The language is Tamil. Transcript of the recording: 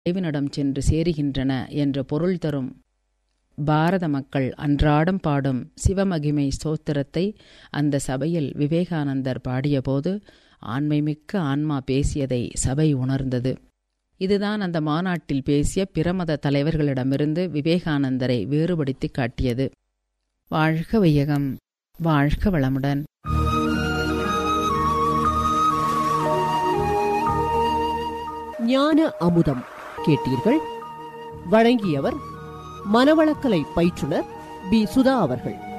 இறைவனிடம் சென்று சேருகின்றன என்ற பொருள் தரும் பாரத மக்கள் அன்றாடம் பாடும் சிவமகிமை ஸ்தோத்திரத்தை அந்த சபையில் விவேகானந்தர் பாடியபோது ஆண்மைமிக்க ஆன்மா பேசியதை சபை உணர்ந்தது இதுதான் அந்த மாநாட்டில் பேசிய பிரமத தலைவர்களிடமிருந்து விவேகானந்தரை வேறுபடுத்தி காட்டியது வாழ்க வையகம் வாழ்க வளமுடன் ஞான அமுதம் கேட்டீர்கள் வழங்கியவர் மனவளக்கலை பயிற்றுனர் பி சுதா அவர்கள்